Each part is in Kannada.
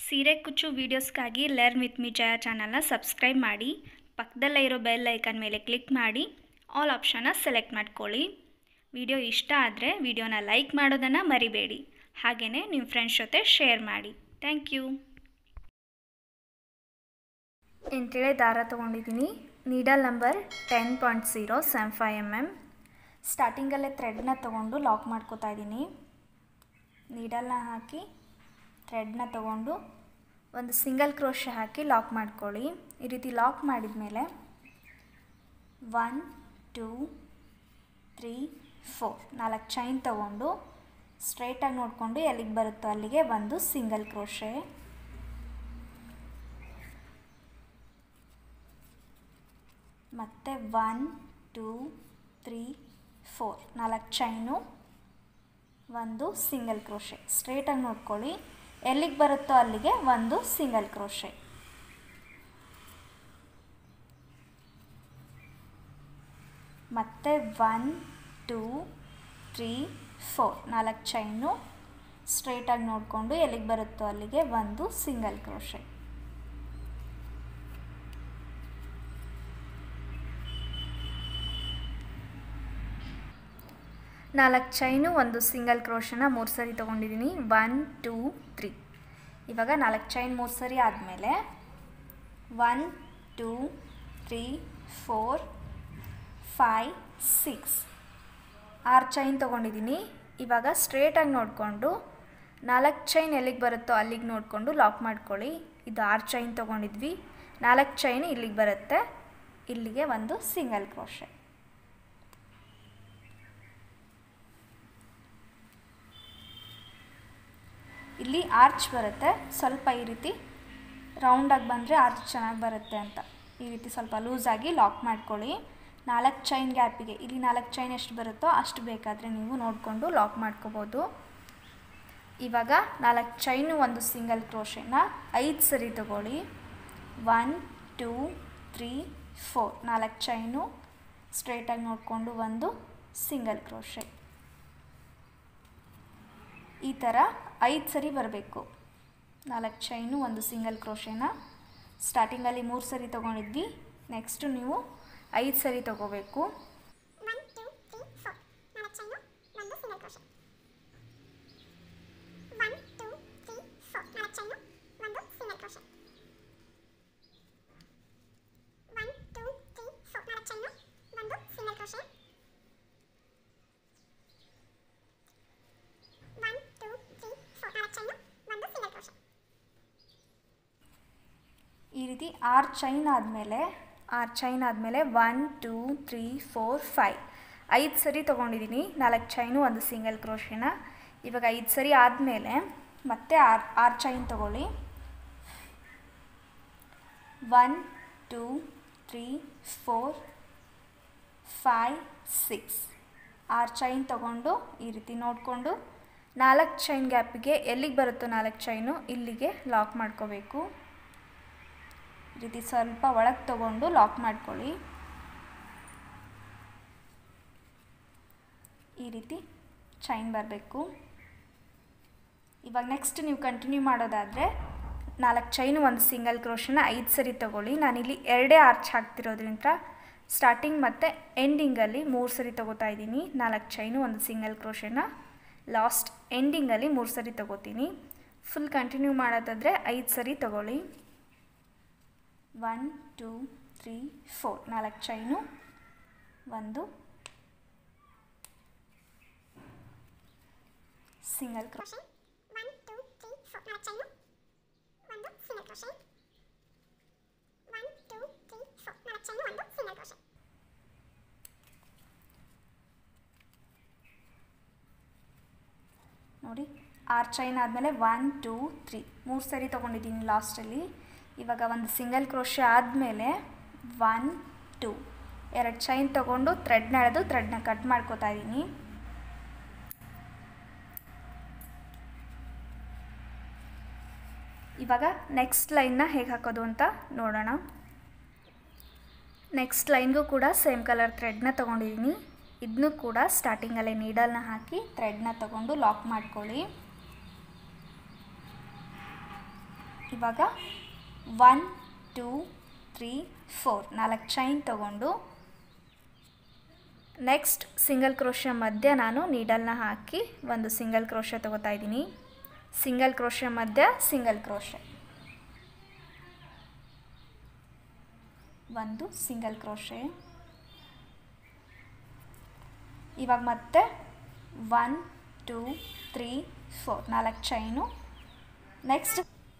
ಸೀರೆ ಕುಚ್ಚು ವೀಡಿಯೋಸ್ಗಾಗಿ ಲರ್ನ್ ವಿತ್ ಮಿ ಜಯ ಚಾನಲ್ನ ಸಬ್ಸ್ಕ್ರೈಬ್ ಮಾಡಿ ಪಕ್ಕದಲ್ಲೇ ಇರೋ ಬೆಲ್ ಐಕನ್ ಮೇಲೆ ಕ್ಲಿಕ್ ಮಾಡಿ ಆಲ್ ಆಪ್ಷನ್ನ ಸೆಲೆಕ್ಟ್ ಮಾಡ್ಕೊಳ್ಳಿ ವಿಡಿಯೋ ಇಷ್ಟ ಆದರೆ ವಿಡಿಯೋನ ಲೈಕ್ ಮಾಡೋದನ್ನು ಮರಿಬೇಡಿ ಹಾಗೆಯೇ ನಿಮ್ಮ ಫ್ರೆಂಡ್ಸ್ ಜೊತೆ ಶೇರ್ ಮಾಡಿ ಥ್ಯಾಂಕ್ ಯು ಎಂಟೇಳೆ ದಾರ ತೊಗೊಂಡಿದ್ದೀನಿ needle number ten point zero seven five M M ಸ್ಟಾರ್ಟಿಂಗಲ್ಲೇ ಥ್ರೆಡ್ನ ತೊಗೊಂಡು ಲಾಕ್ ಮಾಡ್ಕೋತಾ ಇದ್ದೀನಿ ನೀಡಲ್ನ ಹಾಕಿ ಥ್ರೆಡ್ನ ತೊಗೊಂಡು ಒಂದು ಸಿಂಗಲ್ ಕ್ರೋಶ ಹಾಕಿ ಲಾಕ್ ಮಾಡ್ಕೊಳ್ಳಿ ಈ ರೀತಿ ಲಾಕ್ ಮಾಡಿದ ಮೇಲೆ ಒನ್ ಟೂ ತ್ರೀ ಫೋರ್ ನಾಲ್ಕು ಚೈನ್ ತೊಗೊಂಡು ಸ್ಟ್ರೈಟಾಗಿ ನೋಡಿಕೊಂಡು ಎಲ್ಲಿಗೆ ಬರುತ್ತೋ ಅಲ್ಲಿಗೆ ಒಂದು ಸಿಂಗಲ್ ಕ್ರೋಶೆ ಮತ್ತು ಒನ್ ಟೂ ತ್ರೀ ಫೋರ್ ನಾಲ್ಕು ಚೈನು ಒಂದು ಸಿಂಗಲ್ ಕ್ರೋಶೆ ಸ್ಟ್ರೇಟಾಗಿ ನೋಡ್ಕೊಳ್ಳಿ ಎಲ್ಲಿಗೆ ಬರುತ್ತೋ ಅಲ್ಲಿಗೆ ಒಂದು ಸಿಂಗಲ್ ಕ್ರೋಶೆ ಮತ್ತು ಒನ್ ಟೂ ತ್ರೀ ಫೋರ್ ನಾಲ್ಕು ಚೈನು ಸ್ಟ್ರೇಟಾಗಿ ನೋಡಿಕೊಂಡು ಎಲ್ಲಿಗೆ ಬರುತ್ತೋ ಅಲ್ಲಿಗೆ ಒಂದು ಸಿಂಗಲ್ ಕ್ರೋಶೆ ನಾಲ್ಕು ಚೈನು ಒಂದು ಸಿಂಗಲ್ ಕ್ರೋಶನ ಮೂರು ಸರಿ ತೊಗೊಂಡಿದ್ದೀನಿ ಒನ್ ಟೂ ತ್ರೀ ಇವಾಗ ನಾಲ್ಕು ಚೈನ್ ಮೂರು ಸರಿ ಆದಮೇಲೆ one two three four five six ಆರು ಚೈನ್ ತೊಗೊಂಡಿದ್ದೀನಿ ಇವಾಗ ಸ್ಟ್ರೇಟಾಗಿ ನೋಡಿಕೊಂಡು ನಾಲ್ಕು ಚೈನ್ ಎಲ್ಲಿಗೆ ಬರುತ್ತೋ ಅಲ್ಲಿಗೆ ನೋಡಿಕೊಂಡು ಲಾಕ್ ಮಾಡ್ಕೊಳ್ಳಿ ಇದು ಆರು ಚೈನ್ ತೊಗೊಂಡಿದ್ವಿ ನಾಲ್ಕು ಚೈನ್ ಇಲ್ಲಿಗೆ ಬರುತ್ತೆ ಇಲ್ಲಿಗೆ ಒಂದು ಸಿಂಗಲ್ ಕ್ರೋಶೆ ಇಲ್ಲಿ ಆರ್ಚ್ ಬರುತ್ತೆ ಸ್ವಲ್ಪ ಈ ರೀತಿ ರೌಂಡಾಗಿ ಬಂದರೆ ಆರ್ಚ್ ಚೆನ್ನಾಗಿ ಬರುತ್ತೆ ಅಂತ ಈ ರೀತಿ ಸ್ವಲ್ಪ ಲೂಸಾಗಿ ಲಾಕ್ ಮಾಡ್ಕೊಳ್ಳಿ ನಾಲ್ಕು ಚೈನ್ ಗ್ಯಾಪಿಗೆ ಇಲ್ಲಿ ನಾಲ್ಕು ಚೈನ್ ಎಷ್ಟು ಬರುತ್ತೋ ಅಷ್ಟು ಬೇಕಾದರೆ ನೀವು ನೋಡಿಕೊಂಡು ಲಾಕ್ ಮಾಡ್ಕೋಬೋದು ಇವಾಗ ನಾಲ್ಕು ಚೈನು ಒಂದು ಸಿಂಗಲ್ ಕ್ರೋಶೆನ ಐದು ಸರಿ ತಗೊಳ್ಳಿ ಒನ್ ಟೂ ತ್ರೀ ಫೋರ್ ನಾಲ್ಕು ಚೈನು ಸ್ಟ್ರೇಟಾಗಿ ನೋಡಿಕೊಂಡು ಒಂದು ಸಿಂಗಲ್ ಕ್ರೋಶೆ ಈ ಥರ ಐದು ಸರಿ ಬರಬೇಕು ನಾಲ್ಕು ಚೈನು ಒಂದು ಸಿಂಗಲ್ ಕ್ರೋಶೆನ ಸ್ಟಾರ್ಟಿಂಗಲ್ಲಿ ಮೂರು ಸರಿ ತೊಗೊಂಡಿದ್ವಿ ನೆಕ್ಸ್ಟು ನೀವು ಐದು ಸರಿ ತೊಗೋಬೇಕು ಒನ್ ಟೂ ತ್ರೀ ಫೋರ್ ನಾಲ್ಕು ಚೈನು ಒಂದು single crochet one two three four ನಾಲ್ಕು ಚೈನು ಒಂದು single crochet one two three four ನಾಲ್ಕು ಚೈನು ಒಂದು single crochet one two three four ನಾಲ್ಕು ಚೈನು ಒಂದು ಸಿಂಗಲ್ ಕ್ರೋಶೆ ಈ ರೀತಿ ಆರು ಚೈನ್ ಆದಮೇಲೆ ಆರು ಚೈನ್ ಆದಮೇಲೆ one two three four five ಐದು ಸರಿ ತೊಗೊಂಡಿದ್ದೀನಿ ನಾಲ್ಕು ಚೈನು ಒಂದು ಸಿಂಗಲ್ ಕ್ರೋಶೆನ ಇವಾಗ ಐದು ಸರಿ ಆದಮೇಲೆ ಮತ್ತೆ ಆರು ಆರು ಚೈನ್ ತೊಗೊಳ್ಳಿ one two three four five six ಆರು ಚೈನ್ ತೊಗೊಂಡು ಈ ರೀತಿ ನೋಡಿಕೊಂಡು ನಾಲ್ಕು ಚೈನ್ ಗ್ಯಾಪಿಗೆ ಎಲ್ಲಿಗೆ ಬರುತ್ತೋ ನಾಲ್ಕು ಚೈನು ಇಲ್ಲಿಗೆ ಲಾಕ್ ಮಾಡ್ಕೋಬೇಕು ಈ ರೀತಿ ಸ್ವಲ್ಪ ಒಳಗೆ ತೊಗೊಂಡು ಲಾಕ್ ಮಾಡ್ಕೊಳ್ಳಿ ಈ ರೀತಿ ಚೈನ್ ಬರಬೇಕು ಇವಾಗ ನೆಕ್ಸ್ಟ್ ನೀವು ಕಂಟಿನ್ಯೂ ಮಾಡೋದಾದರೆ ನಾಲ್ಕು ಚೈನು ಒಂದು ಸಿಂಗಲ್ ಕ್ರೋಶನ ಐದು ಸರಿ ತೊಗೊಳ್ಳಿ ನಾನಿಲ್ಲಿ ಎರಡೇ ಆರ್ಚ್ ಹಾಕ್ತಿರೋದ್ರಿಂದ ಸ್ಟಾರ್ಟಿಂಗ್ ಮತ್ತು ಎಂಡಿಂಗಲ್ಲಿ ಮೂರು ಸರಿ ತೊಗೋತಾ ಇದ್ದೀನಿ ನಾಲ್ಕು ಚೈನು ಒಂದು ಸಿಂಗಲ್ ಕ್ರೋಶನ ಲಾಸ್ಟ್ ಎಂಡಿಂಗಲ್ಲಿ ಮೂರು ಸರಿ ತೊಗೋತೀನಿ ಫುಲ್ ಕಂಟಿನ್ಯೂ ಮಾಡೋದಾದರೆ ಐದು ಸರಿ ತೊಗೊಳ್ಳಿ ಒನ್ ಟೂ ತ್ರೀ ಫೋರ್ ನಾಲ್ಕು ಚೈನು ಒಂದು ಸಿಂಗಲ್ ಕ್ರೋ crochet one two three four ನಾಲ್ಕು ಚೈನು ಒಂದು single crochet one two three four ನಾಲ್ಕು ಚೈನು ಒಂದು ಸಿಂಗಲ್ ಕ್ರೋಶೆ ನೋಡಿ ಆರು ಚೈನ್ ಆದಮೇಲೆ ಒನ್ ಟೂ ತ್ರೀ ಮೂರು ಸರಿ ತೊಗೊಂಡಿದ್ದೀನಿ ಲಾಸ್ಟಲ್ಲಿ ಇವಾಗ ಒಂದು ಸಿಂಗಲ್ ಕ್ರೋಶೆ ಆದಮೇಲೆ ಒನ್ ಟೂ ಎರಡು ಚೈನ್ ತೊಗೊಂಡು ಥ್ರೆಡ್ನ ಎಳೆದು ಥ್ರೆಡ್ನ ಕಟ್ ಮಾಡ್ಕೋತಾ ಇದ್ದೀನಿ ಇವಾಗ ನೆಕ್ಸ್ಟ್ ಲೈನ್ನ ಹೇಗೆ ಹಾಕೋದು ಅಂತ ನೋಡೋಣ ನೆಕ್ಸ್ಟ್ ಲೈನ್ಗೂ ಕೂಡ ಸೇಮ್ ಕಲರ್ ಥ್ರೆಡ್ನ ತೊಗೊಂಡಿದ್ದೀನಿ ಇದನ್ನು ಕೂಡ ಸ್ಟಾರ್ಟಿಂಗಲ್ಲೇ ನೀಡಲ್ನ ಹಾಕಿ ಥ್ರೆಡ್ನ ತೊಗೊಂಡು ಲಾಕ್ ಮಾಡ್ಕೊಳ್ಳಿ ಇವಾಗ ಒನ್ ಟೂ ತ್ರೀ ಫೋರ್ ನಾಲ್ಕು ಚೈನ್ ತಗೊಂಡು ನೆಕ್ಸ್ಟ್ ಸಿಂಗಲ್ ಕ್ರೋಶ ಮಧ್ಯ ನಾನು ನೀಡಲ್ನ ಹಾಕಿ ಒಂದು ಸಿಂಗಲ್ ಕ್ರೋಶ ತಗೋತಾ ಇದ್ದೀನಿ ಸಿಂಗಲ್ ಕ್ರೋಶ ಮಧ್ಯ ಸಿಂಗಲ್ ಕ್ರೋಶ ಒಂದು ಸಿಂಗಲ್ ಕ್ರೋಶೆ ಇವಾಗ ಮತ್ತೆ ಒನ್ ಟೂ ತ್ರೀ ಫೋರ್ ನಾಲ್ಕು ಚೈನು ನೆಕ್ಸ್ಟ್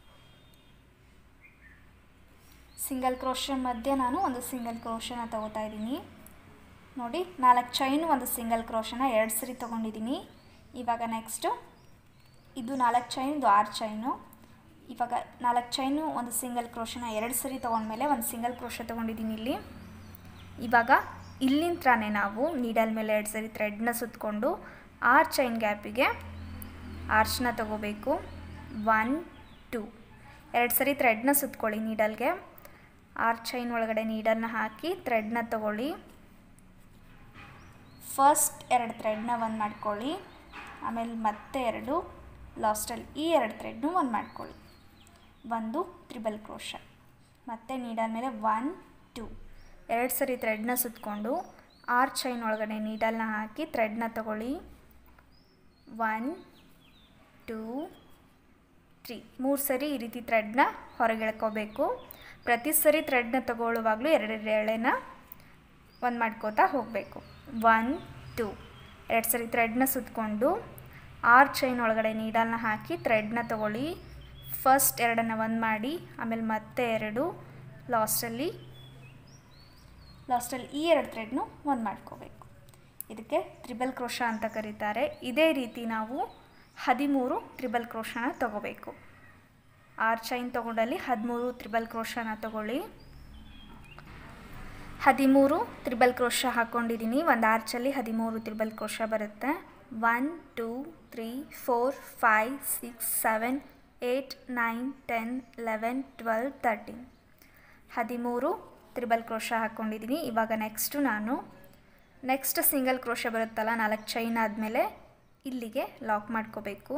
ಸಿಂಗಲ್ ಕ್ರೋಶ ಮಧ್ಯೆ ನಾನು ಒಂದು ಸಿಂಗಲ್ ಕ್ರೋಶನ ತಗೋತಾ ಇದ್ದೀನಿ ನೋಡಿ ನಾಲ್ಕು ಚೈನು ಒಂದು ಸಿಂಗಲ್ ಕ್ರೋಶನ ಎರಡು ಸರಿ ತೊಗೊಂಡಿದ್ದೀನಿ ಇವಾಗ ನೆಕ್ಸ್ಟು ಇದು ನಾಲ್ಕು ಚೈನ್ ಇದು ಆರು ಚೈನು ಇವಾಗ ನಾಲ್ಕು ಚೈನು ಒಂದು ಸಿಂಗಲ್ ಕ್ರೋಶನ ಎರಡು ಸರಿ ತೊಗೊಂಡ್ಮೇಲೆ ಒಂದು ಸಿಂಗಲ್ ಕ್ರೋಶ ತೊಗೊಂಡಿದ್ದೀನಿ ಇಲ್ಲಿ ಇವಾಗ ಇಲ್ಲಿಂತ್ರನೇ ನಾವು ನೀಡಲ್ ಮೇಲೆ ಎರಡು ಸರಿ ಥ್ರೆಡ್ನ ಸುತ್ತಕೊಂಡು ಆರು ಚೈನ್ ಗ್ಯಾಪಿಗೆ ಆರ್ಚ್ನ ತಗೋಬೇಕು ಒನ್ ಟೂ ಎರಡು ಸರಿ ಥ್ರೆಡ್ನ ಸುತ್ಕೊಳ್ಳಿ ನೀಡಲ್ಗೆ ಆರು ಚೈನ್ ಒಳಗಡೆ ನೀಡಲ್ನ ಹಾಕಿ ಥ್ರೆಡ್ನ ತಗೊಳ್ಳಿ ಫಸ್ಟ್ ಎರಡು ಥ್ರೆಡ್ನ ಒಂದು ಮಾಡ್ಕೊಳ್ಳಿ ಆಮೇಲೆ ಮತ್ತೆ ಎರಡು ಲಾಸ್ಟಲ್ಲಿ ಈ ಎರಡು ಥ್ರೆಡ್ನು ಒಂದು ಮಾಡ್ಕೊಳ್ಳಿ ಒಂದು ತ್ರಿಬಲ್ ಕ್ರೋಶ ಮತ್ತು ನೀಡಲ್ ಮೇಲೆ ಒನ್ ಟೂ ಎರಡು ಸರಿ ಥ್ರೆಡ್ನ ಸುತ್ತಕೊಂಡು ಆರು ಚೈನ್ ಒಳಗಡೆ ನೀಡಲ್ನ ಹಾಕಿ ಥ್ರೆಡ್ನ ತಗೊಳ್ಳಿ ಒನ್ ಟೂ ತ್ರೀ ಮೂರು ಸರಿ ಈ ರೀತಿ ಥ್ರೆಡ್ನ ಹೊರಗೆ ಎಳ್ಕೋಬೇಕು ಪ್ರತಿ ಸರಿ ಥ್ರೆಡ್ನ ತಗೊಳ್ಳುವಾಗಲೂ ಎರಡೆರಡು ಎಳೆನ ಒಂದು ಮಾಡ್ಕೋತಾ ಹೋಗಬೇಕು ಒನ್ ಟೂ ಎರಡು ಸರಿ ಥ್ರೆಡ್ನ ಸುತ್ತಕೊಂಡು ಆರು ಚೈನ್ ಒಳಗಡೆ ನೀಡಲ್ನ ಹಾಕಿ ಥ್ರೆಡ್ನ ತಗೊಳ್ಳಿ ಫಸ್ಟ್ ಎರಡನ್ನು ಒಂದು ಮಾಡಿ ಆಮೇಲೆ ಮತ್ತೆ ಎರಡು ಲಾಸ್ಟಲ್ಲಿ ಲಾಸ್ಟಲ್ಲಿ ಈ ಎರಡು ಥ್ರೆಡ್ನು ಒಂದು ಮಾಡ್ಕೋಬೇಕು ಇದಕ್ಕೆ ತ್ರಿಬಲ್ ಕ್ರೋಶ ಅಂತ ಕರೀತಾರೆ ಇದೇ ರೀತಿ ನಾವು ಹದಿಮೂರು ತ್ರಿಬಲ್ ಕ್ರೋಶನ ತಗೋಬೇಕು ಆರು ಚೈನ್ ತೊಗೊಂಡಲ್ಲಿ ಹದಿಮೂರು ತ್ರಿಬಲ್ ಕ್ರೋಶನ ತಗೊಳ್ಳಿ ಹದಿಮೂರು ತ್ರಿಬಲ್ ಕ್ರೋಶ ಹಾಕ್ಕೊಂಡಿದ್ದೀನಿ ಒಂದು ಆರ್ಚಲ್ಲಿ ಹದಿಮೂರು ತ್ರಿಬಲ್ ಕ್ರೋಶ ಬರುತ್ತೆ one two three four five six seven eight nine ten eleven twelve thirteen ಹದಿಮೂರು ತ್ರಿಬಲ್ ಕ್ರೋಶ ಹಾಕ್ಕೊಂಡಿದ್ದೀನಿ ಇವಾಗ ನೆಕ್ಸ್ಟು ನಾನು ನೆಕ್ಸ್ಟ್ ಸಿಂಗಲ್ ಕ್ರೋಶ ಬರುತ್ತಲ್ಲ ನಾಲ್ಕು ಚೈನ್ ಆದಮೇಲೆ ಇಲ್ಲಿಗೆ ಲಾಕ್ ಮಾಡ್ಕೋಬೇಕು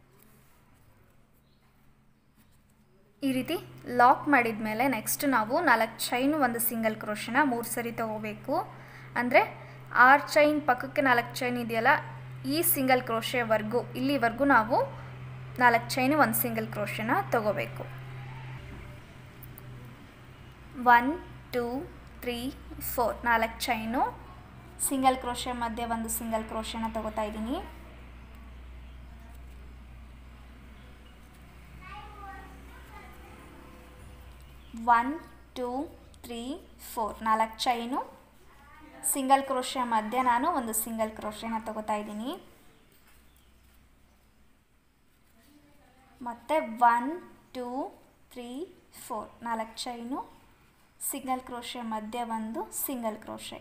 ಈ ರೀತಿ ಲಾಕ್ ಮಾಡಿದ ಮೇಲೆ ನೆಕ್ಸ್ಟ್ ನಾವು ನಾಲ್ಕು ಚೈನು ಒಂದು ಸಿಂಗಲ್ ಕ್ರೋಶನ ಮೂರು ಸರಿ ತಗೋಬೇಕು ಅಂದರೆ ಆರು ಚೈನ್ ಪಕ್ಕಕ್ಕೆ ನಾಲ್ಕು ಚೈನ್ ಇದೆಯಲ್ಲ ಈ ಸಿಂಗಲ್ ಕ್ರೋಶೆವರೆಗೂ ಇಲ್ಲಿವರೆಗೂ ನಾವು ನಾಲ್ಕು ಚೈನು ಒಂದು ಸಿಂಗಲ್ ಕ್ರೋಶನ ತಗೋಬೇಕು ಒನ್ ಟೂ ತ್ರೀ ಫೋರ್ ನಾಲ್ಕು ಚೈನು ಸಿಂಗಲ್ ಕ್ರೋಶೆ ಮಧ್ಯೆ ಒಂದು ಸಿಂಗಲ್ ಕ್ರೋಶನ ತಗೋತಾ ಇದ್ದೀನಿ ಒನ್ ಟೂ ತ್ರೀ ಫೋರ್ ನಾಲ್ಕು ಚೈನು ಸಿಂಗಲ್ ಕ್ರೋಶೆ ಮಧ್ಯೆ ನಾನು ಒಂದು ಸಿಂಗಲ್ ಕ್ರೋಶೆನ ತಗೋತಾ ಇದ್ದೀನಿ ಮತ್ತು ಒನ್ ಟೂ ತ್ರೀ ಫೋರ್ ನಾಲ್ಕು ಚೈನು ಸಿಂಗಲ್ ಕ್ರೋಶೆ ಮಧ್ಯೆ ಒಂದು ಸಿಂಗಲ್ ಕ್ರೋಶೆ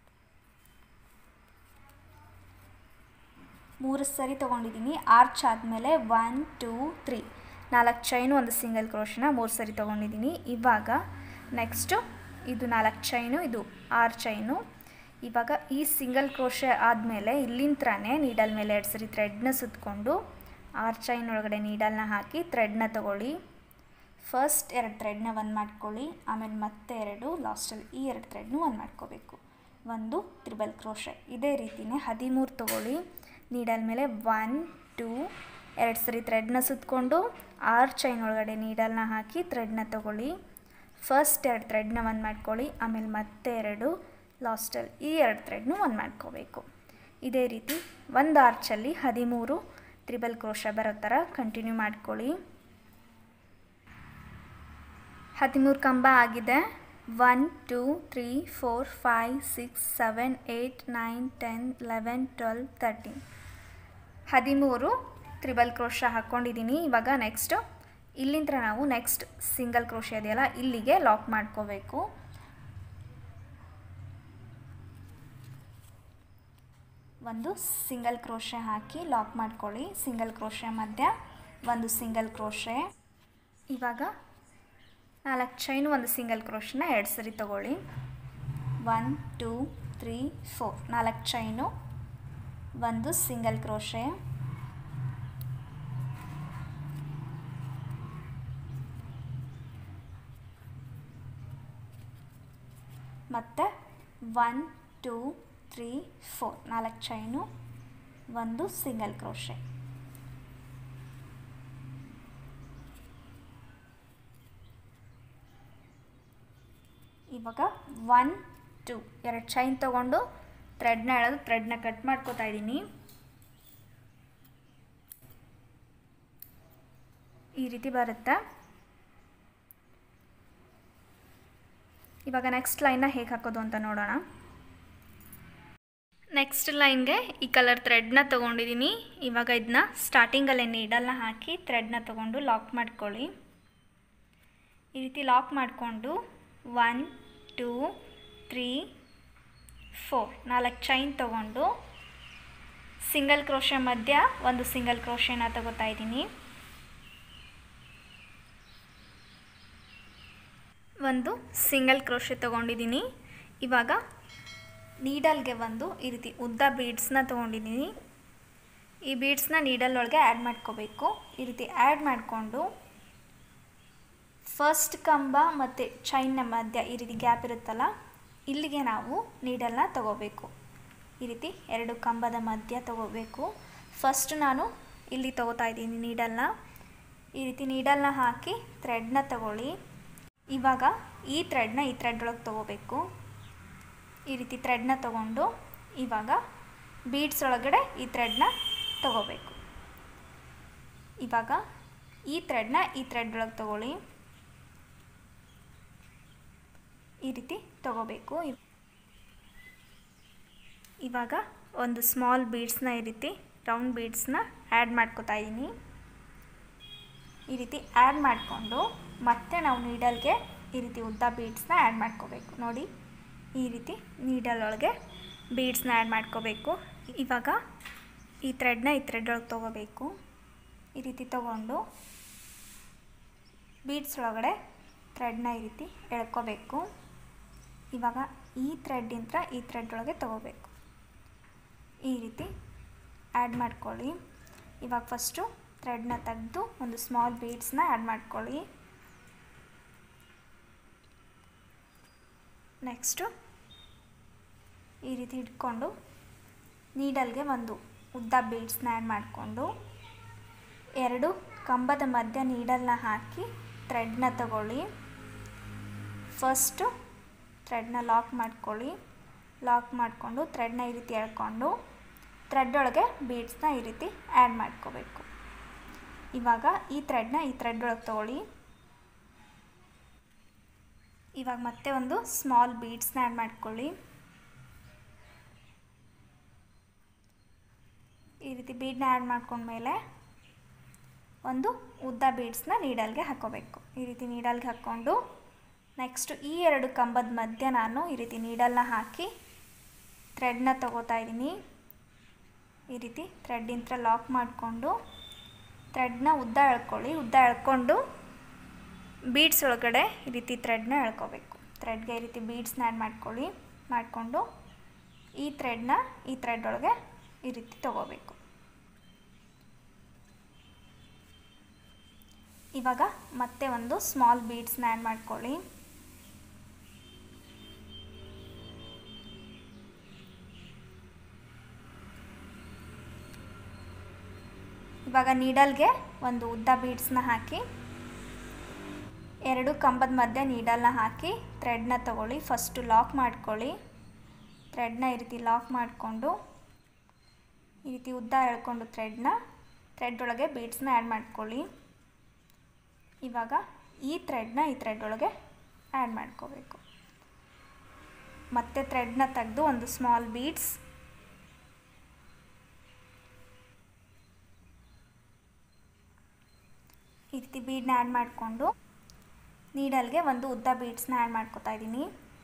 ಮೂರು ಸರಿ ತೊಗೊಂಡಿದ್ದೀನಿ ಆರ್ಚ್ ಆದಮೇಲೆ ಒನ್ ಟೂ ತ್ರೀ ನಾಲ್ಕು ಚೈನು ಒಂದು ಸಿಂಗಲ್ ಕ್ರೋಶನ ಮೂರು ಸರಿ ತೊಗೊಂಡಿದ್ದೀನಿ ಇವಾಗ ನೆಕ್ಸ್ಟು ಇದು ನಾಲ್ಕು ಚೈನು ಇದು ಆರು ಚೈನು ಇವಾಗ ಈ ಸಿಂಗಲ್ ಕ್ರೋಶೆ ಆದಮೇಲೆ ಇಲ್ಲಿಂತ್ರನೇ ನೀಡಲ್ ಮೇಲೆ ಎರಡು ಸರಿ ಥ್ರೆಡ್ನ ಸುತ್ತಕೊಂಡು ಆರು ಚೈನ್ ಒಳಗಡೆ ನೀಡಲ್ನ ಹಾಕಿ ಥ್ರೆಡ್ನ ತಗೊಳ್ಳಿ ಫಸ್ಟ್ ಎರಡು ಥ್ರೆಡ್ನ ಒಂದು ಮಾಡ್ಕೊಳ್ಳಿ ಆಮೇಲೆ ಮತ್ತೆ ಎರಡು ಲಾಸ್ಟಲ್ಲಿ ಈ ಎರಡು ಥ್ರೆಡ್ನು ಒಂದು ಮಾಡ್ಕೋಬೇಕು ಒಂದು ತ್ರಿಬಲ್ ಕ್ರೋಶೆ ಇದೇ ರೀತಿಯೇ ಹದಿಮೂರು ತೊಗೊಳ್ಳಿ ನೀಡಲ್ ಮೇಲೆ ಒನ್ ಟೂ ಎರಡು ಸರಿ ಥ್ರೆಡ್ನ ಸುತ್ತಕೊಂಡು ಆರು ಚೈನ್ ಒಳಗಡೆ ನೀಡಲ್ನ ಹಾಕಿ ಥ್ರೆಡ್ನ ತಗೊಳ್ಳಿ ಫಸ್ಟ್ ಎರಡು ಥ್ರೆಡ್ನ ಒಂದು ಮಾಡ್ಕೊಳ್ಳಿ ಆಮೇಲೆ ಮತ್ತೆ ಎರಡು ಲಾಸ್ಟಲ್ಲಿ ಈ ಎರಡು ಥ್ರೆಡ್ನು ಒಂದು ಮಾಡ್ಕೋಬೇಕು ಇದೇ ರೀತಿ ಒಂದು ಆರ್ಚಲ್ಲಿ ಹದಿಮೂರು ತ್ರಿಬಲ್ ಕ್ರೋಶ ಬರೋ ಥರ ಕಂಟಿನ್ಯೂ ಮಾಡ್ಕೊಳ್ಳಿ ಹದಿಮೂರು ಕಂಬ ಆಗಿದೆ one two three four five six seven eight nine ten eleven twelve thirteen ಹದಿಮೂರು ತ್ರಿಬಲ್ ಕ್ರೋಶ ಹಾಕ್ಕೊಂಡಿದ್ದೀನಿ ಇವಾಗ ನೆಕ್ಸ್ಟು ಇಲ್ಲಿಂದ ನಾವು ನೆಕ್ಸ್ಟ್ ಸಿಂಗಲ್ ಕ್ರೋಶ ಇದೆಯಲ್ಲ ಇಲ್ಲಿಗೆ ಲಾಕ್ ಮಾಡ್ಕೋಬೇಕು ಒಂದು ಸಿಂಗಲ್ ಕ್ರೋಶೆ ಹಾಕಿ ಲಾಕ್ ಮಾಡ್ಕೊಳ್ಳಿ ಸಿಂಗಲ್ ಕ್ರೋಶೆ ಮಧ್ಯ ಒಂದು ಸಿಂಗಲ್ ಕ್ರೋಶೆ ಇವಾಗ ನಾಲ್ಕು ಚೈನು ಒಂದು ಸಿಂಗಲ್ ಕ್ರೋಶನ ಎರಡು ಸರಿ ತಗೊಳ್ಳಿ ಒನ್ ಟೂ ತ್ರೀ ಫೋರ್ ನಾಲ್ಕು ಚೈನು ಒಂದು ಸಿಂಗಲ್ ಕ್ರೋಶೆ ಮತ್ತು ಒನ್ ಟೂ ತ್ರೀ ಫೋರ್ ನಾಲ್ಕು ಚೈನು ಒಂದು ಸಿಂಗಲ್ ಕ್ರೋಶೆ ಇವಾಗ ಒನ್ ಟೂ ಎರಡು ಚೈನ್ ತೊಗೊಂಡು ಥ್ರೆಡ್ನ ಎಳೆದು ಥ್ರೆಡ್ನ ಕಟ್ ಮಾಡ್ಕೋತಾ ಇದ್ದೀನಿ ಈ ರೀತಿ ಬರುತ್ತೆ ಇವಾಗ ನೆಕ್ಸ್ಟ್ ಲೈನ್ನ ಹೇಗೆ ಹಾಕೋದು ಅಂತ ನೋಡೋಣ ನೆಕ್ಸ್ಟ್ ಲೈನ್ಗೆ ಈ ಕಲರ್ ಥ್ರೆಡ್ನ ತೊಗೊಂಡಿದ್ದೀನಿ ಇವಾಗ ಇದನ್ನ ಸ್ಟಾರ್ಟಿಂಗಲ್ಲೇ ನೀಡಲ್ನ ಹಾಕಿ ಥ್ರೆಡ್ನ ತೊಗೊಂಡು ಲಾಕ್ ಮಾಡ್ಕೊಳ್ಳಿ ಈ ರೀತಿ ಲಾಕ್ ಮಾಡಿಕೊಂಡು ಒನ್ ಟೂ ತ್ರೀ ಫೋರ್ ನಾಲ್ಕು ಚೈನ್ ತೊಗೊಂಡು ಸಿಂಗಲ್ ಕ್ರೋಶೆ ಮಧ್ಯ ಒಂದು ಸಿಂಗಲ್ ಕ್ರೋಶೆನ ತಗೋತಾ ಇದ್ದೀನಿ ಒಂದು ಸಿಂಗಲ್ ಕ್ರೋಶೆ ತೊಗೊಂಡಿದ್ದೀನಿ ಇವಾಗ ನೀಡಲ್ಗೆ ಒಂದು ಈ ರೀತಿ ಉದ್ದ ಬೀಡ್ಸ್ನ ತೊಗೊಂಡಿದ್ದೀನಿ ಈ ಬೀಡ್ಸ್ನ ನೀಡಲ್ ಒಳಗೆ ಆ್ಯಡ್ ಮಾಡ್ಕೋಬೇಕು ಈ ರೀತಿ ಆ್ಯಡ್ ಮಾಡಿಕೊಂಡು ಫಸ್ಟ್ ಕಂಬ ಮತ್ತು ಚೈನ್ನ ಮಧ್ಯ ಈ ರೀತಿ ಗ್ಯಾಪ್ ಇರುತ್ತಲ್ಲ ಇಲ್ಲಿಗೆ ನಾವು ನೀಡಲ್ನ ತಗೋಬೇಕು ಈ ರೀತಿ ಎರಡು ಕಂಬದ ಮಧ್ಯ ತಗೋಬೇಕು ಫಸ್ಟ್ ನಾನು ಇಲ್ಲಿ ತಗೋತಾ ಇದ್ದೀನಿ ನೀಡಲ್ನ ಈ ರೀತಿ ನೀಡಲ್ನ ಹಾಕಿ ಥ್ರೆಡ್ನ ತಗೊಳ್ಳಿ ಇವಾಗ ಈ ಥ್ರೆಡ್ನ ಈ ಥ್ರೆಡ್ ಒಳಗೆ ತೊಗೋಬೇಕು ಈ ರೀತಿ ಥ್ರೆಡ್ನ ತೊಗೊಂಡು ಇವಾಗ ಬೀಡ್ಸ್ ಒಳಗಡೆ ಈ ಥ್ರೆಡ್ನ ತಗೋಬೇಕು ಇವಾಗ ಈ ಥ್ರೆಡ್ನ ಈ ಥ್ರೆಡ್ ಒಳಗೆ ತಗೊಳ್ಳಿ ಈ ರೀತಿ ತಗೋಬೇಕು ಇವಾಗ ಒಂದು ಸ್ಮಾಲ್ ಬೀಡ್ಸ್ನ ಈ ರೀತಿ ರೌಂಡ್ ಬೀಡ್ಸ್ನ ಆ್ಯಡ್ ಮಾಡ್ಕೋತಾ ಇದ್ದೀನಿ ಈ ರೀತಿ ಆ್ಯಡ್ ಮಾಡಿಕೊಂಡು ಮತ್ತೆ ನಾವು ನೀಡಲ್ಗೆ ಈ ರೀತಿ ಉದ್ದ ಬೀಡ್ಸ್ನ ಆ್ಯಡ್ ಮಾಡ್ಕೋಬೇಕು ನೋಡಿ ಈ ರೀತಿ ನೀಡಲ್ ಒಳಗೆ ಬೀಡ್ಸ್ನ ಆ್ಯಡ್ ಮಾಡ್ಕೋಬೇಕು ಇವಾಗ ಈ ಥ್ರೆಡ್ನ ಈ ಥ್ರೆಡ್ ಒಳಗೆ ತೊಗೋಬೇಕು ಈ ರೀತಿ ತೊಗೊಂಡು ಬೀಡ್ಸ್ ಒಳಗಡೆ ಥ್ರೆಡ್ನ ಈ ರೀತಿ ಎಳ್ಕೋಬೇಕು ಇವಾಗ ಈ ಥ್ರೆಡ್ಡಿಂದ ಈ ಥ್ರೆಡ್ ಒಳಗೆ ತೊಗೋಬೇಕು ಈ ರೀತಿ ಆ್ಯಡ್ ಮಾಡ್ಕೊಳ್ಳಿ ಇವಾಗ ಫಸ್ಟು ಥ್ರೆಡ್ನ ತೆಗೆದು ಒಂದು ಸ್ಮಾಲ್ ಬೀಡ್ಸ್ನ ಆ್ಯಡ್ ಮಾಡ್ಕೊಳ್ಳಿ ನೆಕ್ಸ್ಟು ಈ ರೀತಿ ಇಟ್ಕೊಂಡು ನೀಡಲ್ಗೆ ಒಂದು ಉದ್ದ ಬೀಡ್ಸ್ನ ಆ್ಯಡ್ ಮಾಡಿಕೊಂಡು ಎರಡು ಕಂಬದ ಮಧ್ಯ ನೀಡಲ್ನ ಹಾಕಿ ಥ್ರೆಡ್ನ ತಗೊಳ್ಳಿ ಫಸ್ಟು ಥ್ರೆಡ್ನ ಲಾಕ್ ಮಾಡ್ಕೊಳ್ಳಿ ಲಾಕ್ ಮಾಡಿಕೊಂಡು ಥ್ರೆಡ್ನ ಈ ರೀತಿ ಎಳ್ಕೊಂಡು ಥ್ರೆಡ್ ಒಳಗೆ ಬೀಡ್ಸ್ನ ಈ ರೀತಿ ಆ್ಯಡ್ ಮಾಡ್ಕೋಬೇಕು ಇವಾಗ ಈ ಥ್ರೆಡ್ನ ಈ ಥ್ರೆಡ್ ಒಳಗೆ ತೊಗೊಳ್ಳಿ ಇವಾಗ ಮತ್ತೆ ಒಂದು ಸ್ಮಾಲ್ ಬೀಡ್ಸ್ನ ಆ್ಯಡ್ ಮಾಡ್ಕೊಳ್ಳಿ ಈ ರೀತಿ ಬೀಡ್ನ ಆ್ಯಡ್ ಮಾಡ್ಕೊಂಡ್ಮೇಲೆ ಒಂದು ಉದ್ದ ಬೀಡ್ಸ್ನ ನೀಡಲ್ಗೆ ಹಾಕೋಬೇಕು ಈ ರೀತಿ ನೀಡಲ್ಗೆ ಹಾಕ್ಕೊಂಡು ನೆಕ್ಸ್ಟು ಈ ಎರಡು ಕಂಬದ ಮಧ್ಯ ನಾನು ಈ ರೀತಿ ನೀಡಲ್ನ ಹಾಕಿ ಥ್ರೆಡ್ನ ತಗೋತಾ ಇದ್ದೀನಿ ಈ ರೀತಿ ಥ್ರೆಡ್ಡಿಂದ ಲಾಕ್ ಮಾಡಿಕೊಂಡು ಥ್ರೆಡ್ನ ಉದ್ದ ಎಳ್ಕೊಳ್ಳಿ ಉದ್ದ ಎಳ್ಕೊಂಡು ಬೀಡ್ಸ್ ಒಳಗಡೆ ಈ ರೀತಿ ಥ್ರೆಡ್ನ ಎಳ್ಕೋಬೇಕು ಥ್ರೆಡ್ಗೆ ಈ ರೀತಿ ಬೀಡ್ಸ್ನ ಆ್ಯಡ್ ಮಾಡ್ಕೊಳ್ಳಿ ಮಾಡಿಕೊಂಡು ಈ ಥ್ರೆಡ್ನ ಈ ಥ್ರೆಡ್ ಒಳಗೆ ಈ ರೀತಿ ತಗೋಬೇಕು ಇವಾಗ ಮತ್ತೆ ಒಂದು ಸ್ಮಾಲ್ ಬೀಡ್ಸ್ನ ಆ್ಯಡ್ ಮಾಡ್ಕೊಳ್ಳಿ ಇವಾಗ ನೀಡಲ್ಗೆ ಒಂದು ಉದ್ದ ಬೀಡ್ಸ್ನ ಹಾಕಿ ಎರಡು ಕಂಬದ ಮಧ್ಯೆ ನೀಡಲ್ನ ಹಾಕಿ ಥ್ರೆಡ್ನ ತಗೊಳ್ಳಿ ಫಸ್ಟು ಲಾಕ್ ಮಾಡ್ಕೊಳ್ಳಿ ಥ್ರೆಡ್ನ ಈ ರೀತಿ ಲಾಕ್ ಮಾಡಿಕೊಂಡು ಈ ರೀತಿ ಉದ್ದ ಎಳ್ಕೊಂಡು ಥ್ರೆಡ್ನ ಥ್ರೆಡ್ ಒಳಗೆ ಬೀಡ್ಸ್ನ ಆ್ಯಡ್ ಮಾಡ್ಕೊಳ್ಳಿ ಇವಾಗ ಈ ಥ್ರೆಡ್ನ ಈ ಥ್ರೆಡ್ ಒಳಗೆ ಆ್ಯಡ್ ಮಾಡ್ಕೋಬೇಕು ಮತ್ತೆ ಥ್ರೆಡ್ನ ತೆಗೆದು ಒಂದು ಸ್ಮಾಲ್ ಬೀಡ್ಸ್ ಈ ರೀತಿ ಬೀಡ್ನ ಆ್ಯಡ್ ಮಾಡಿಕೊಂಡು ನೀಡಲ್ಗೆ ಒಂದು ಉದ್ದ ಬೀಡ್ಸ್ನ ಆ್ಯಡ್ ಮಾಡ್ಕೊತಾ ಇದ್ದೀನಿ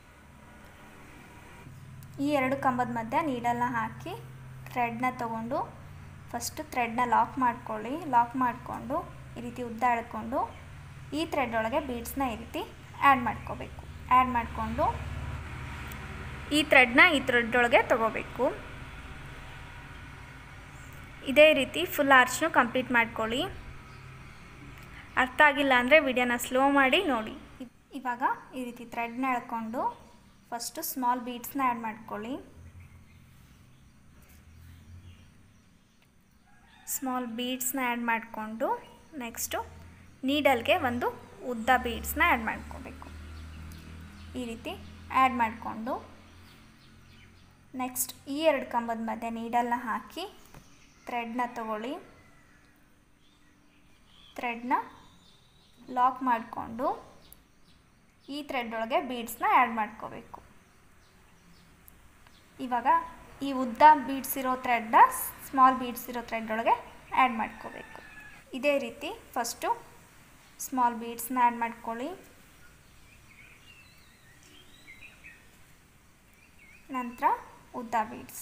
ಈ ಎರಡು ಕಂಬದ ಮಧ್ಯೆ ನೀಡಲ್ನ ಹಾಕಿ ಥ್ರೆಡ್ನ ತೊಗೊಂಡು ಫಸ್ಟು ಥ್ರೆಡ್ನ ಲಾಕ್ ಮಾಡ್ಕೊಳ್ಳಿ ಲಾಕ್ ಮಾಡಿಕೊಂಡು ಈ ರೀತಿ ಉದ್ದ ಎಳ್ಕೊಂಡು ಈ ಥ್ರೆಡ್ ಒಳಗೆ ಬೀಡ್ಸ್ನ ಈ ರೀತಿ ಆ್ಯಡ್ ಮಾಡ್ಕೋಬೇಕು ಆ್ಯಡ್ ಮಾಡಿಕೊಂಡು ಈ ಥ್ರೆಡ್ನ ಈ ಥ್ರೆಡ್ ಒಳಗೆ ತೊಗೋಬೇಕು ಇದೇ ರೀತಿ ಫುಲ್ ಆರ್ಚ್ನು ಕಂಪ್ಲೀಟ್ ಮಾಡ್ಕೊಳ್ಳಿ ಅರ್ಥ ಆಗಿಲ್ಲ ಅಂದರೆ ವಿಡಿಯೋನ ಸ್ಲೋ ಮಾಡಿ ನೋಡಿ ಇವಾಗ ಈ ರೀತಿ ಥ್ರೆಡ್ನ ಎಳ್ಕೊಂಡು ಫಸ್ಟು ಸ್ಮಾಲ್ ಬೀಡ್ಸ್ನ ಆ್ಯಡ್ ಮಾಡ್ಕೊಳ್ಳಿ ಸ್ಮಾಲ್ ಬೀಡ್ಸ್ನ ಆ್ಯಡ್ ಮಾಡಿಕೊಂಡು ನೆಕ್ಸ್ಟು ನೀಡಲ್ಗೆ ಒಂದು ಉದ್ದ ಬೀಡ್ಸ್ನ ಆ್ಯಡ್ ಮಾಡ್ಕೋಬೇಕು ಈ ರೀತಿ ಆ್ಯಡ್ ಮಾಡಿಕೊಂಡು ನೆಕ್ಸ್ಟ್ ಈ ಎರಡು ಕಂಬದ ಮಧ್ಯೆ ನೀಡಲ್ನ ಹಾಕಿ ಥ್ರೆಡ್ನ ತಗೊಳ್ಳಿ ಥ್ರೆಡ್ನ ಲಾಕ್ ಮಾಡಿಕೊಂಡು ಈ ಥ್ರೆಡ್ ಒಳಗೆ ಬೀಡ್ಸ್ನ ಆ್ಯಡ್ ಮಾಡ್ಕೋಬೇಕು ಇವಾಗ ಈ ಉದ್ದ ಬೀಡ್ಸ್ ಇರೋ ಥ್ರೆಡ್ನ ಸ್ಮಾಲ್ ಬೀಡ್ಸ್ ಇರೋ ಥ್ರೆಡ್ ಒಳಗೆ ಆ್ಯಡ್ ಮಾಡ್ಕೋಬೇಕು ಇದೇ ರೀತಿ ಫಸ್ಟು ಸ್ಮಾಲ್ ಬೀಡ್ಸ್ನ ಆ್ಯಡ್ ಮಾಡ್ಕೊಳ್ಳಿ ನಂತರ ಉದ್ದ ಬೀಡ್ಸ್